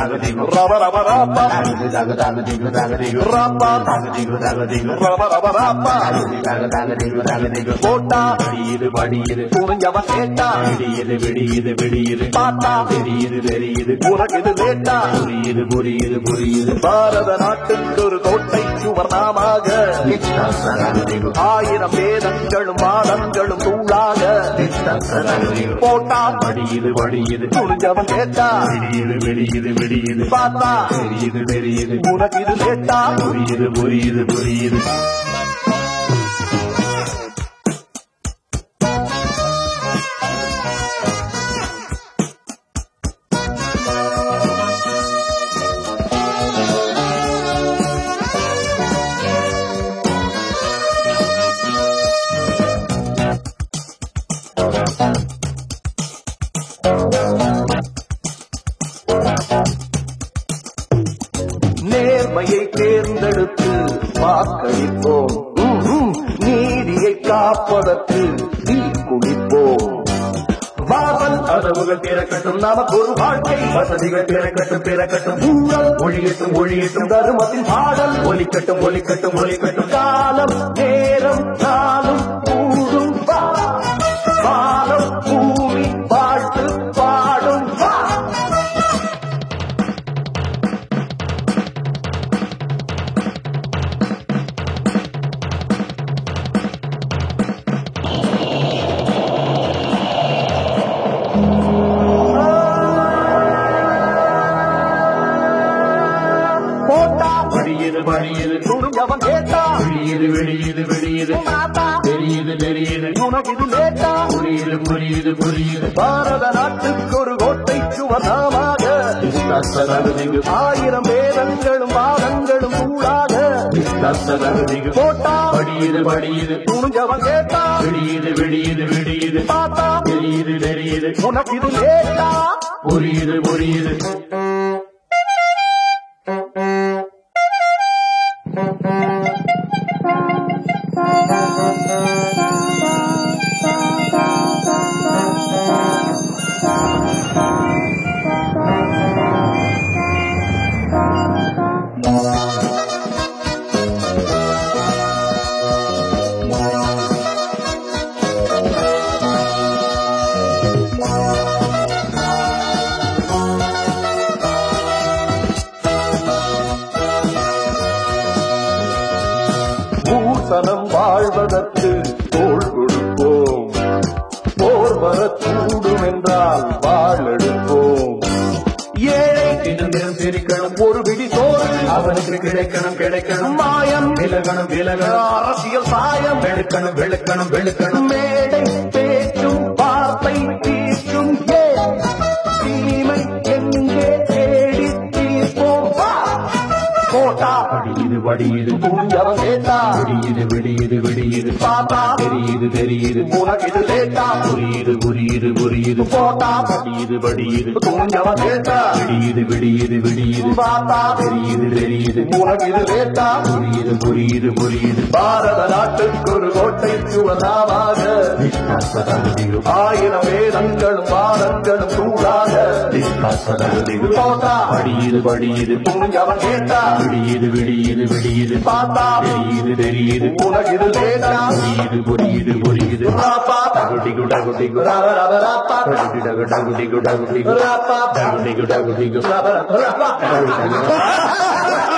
ரப ரப ராப்பா ராப்பா ரப ரப ராப்பா போட்டா படியுது படியுது புரிஞ்சவன் கேட்டா விடியுது விடியுது விடியுது பார்த்தா தெரியுது தெரியுது உனக்கு இது லேட்டா புரியுது புரியுது புரியுது பாரத நாட்டுக்கு ஒரு கோட்டை சுவர்ணமாக ஆயிரம் வேதங்களும் வாதங்களும் தூளாக போட்டா படியுது படியுது புரிஞ்சவன் கேட்டா விடியுது விடியுது விடியுது பார்த்தா தெரியுது தெரியுது உனக்கு இது லேட்டா புரியுது புரியுது புரியுது நேர்மையை தேர்ந்தெடுத்து வாக்களிப்போம் ம்ஹும். நீதியை காப்பதற்கு தீ குளிப்போம் வாசல் கதவுகள் திறக்கட்டும் நமக்கு ஒரு வாழ்க்கை வசதிகள் திறக்கட்டும் திறக்கட்டும் ஊழல் ஒழியட்டும் ஒழியட்டும் தருமத்தின் பாடல் ஒலிக்கட்டும் ஒலிக்கட்டும் ஒலிக்கட்டும் காலம் நேரம் நாளும் கூடும் வா வானம் பூமி வாழ்த்து பாடும் வா போட்டா படியுது படியுது துணிஞ்சவன் கேட்டா விடியுது விடியுது விடியுது மாத்தா தெரியுது தெரியுது உனக்கு இது லேட்டா புரியுது புரியுது புரியுது பாரத நாட்டுக்கு ஒரு கோட்டை சுவர்ணமாக தத்தரகுதிகு ஆயிரம் வேதங்களும் வாதங்களும் கூடாக தத்தரகுதிகு போட்டா படியுது படியுது துணிஞ்சவன் கேட்டா விடியுது விடியுது விடியுது பார்த்தா தெரியுது தெரியுது உனக்கு இது லேட்டா புரியுது புரியுது பூசணம் வாழ்வதற்கு தோள் கொடுப்போம் போர் வரக்கூடும் என்றால் வாழெடுப்போம் ஏழை தினம் தினம் சிரிக்கணும் ஒரு பிடி சோறு அவனுக்கு கிடைக்கணும் கிடைக்கணும் மாயம் விலகணும் விலகணும் அரசியல் சாயம் வெளுக்கணும் வெளுக்கணும் வெளுக்கணும் மேடை பேச்சும் வார்த்தை தீர்க்கும் ஏன் தீமை எங்கே தேடி தீர்ப்போம் வா. போட்டா படியுது படியுது துணிஞ்சவன் கேட்டா விடியுது விடியுது விடியுது பார்த்தா தெரியுது தெரியுது உனக்கு இது லேட்டா புரியுது புரியுது புரியுது போட்டா படியுது படியுது துணிஞ்சவன் கேட்டா விடியுது விடியுது விடியுது பார்த்தா தெரியுது தெரியுது உனக்கு இது லேட்டா புரியுது புரியுது புரியுது பாரத நாட்டுக்கு ஒரு கோட்டை சுவனாமாக தத்தரகுதிகு ஆயிரம் வேதங்களும் வாதங்களும் கூடாக தத்தரகுதிகு போட்டா படியுது படியுது துணிஞ்சவன் கேட்டா விடியுது விடியுது விடியுது பார்த்தா தெரியுது தெரியுது உனக்கு இது லேட்டா புரியுது புரியுது புரியுது ராப்பா டகுடிகு டகுடிகு ரவ ரவ ராப்பா டகுடிகு டகுடிகு டகுடிகு ராப்பா டகுடிகு டகுடிகு ரவ ரவ ராப்பா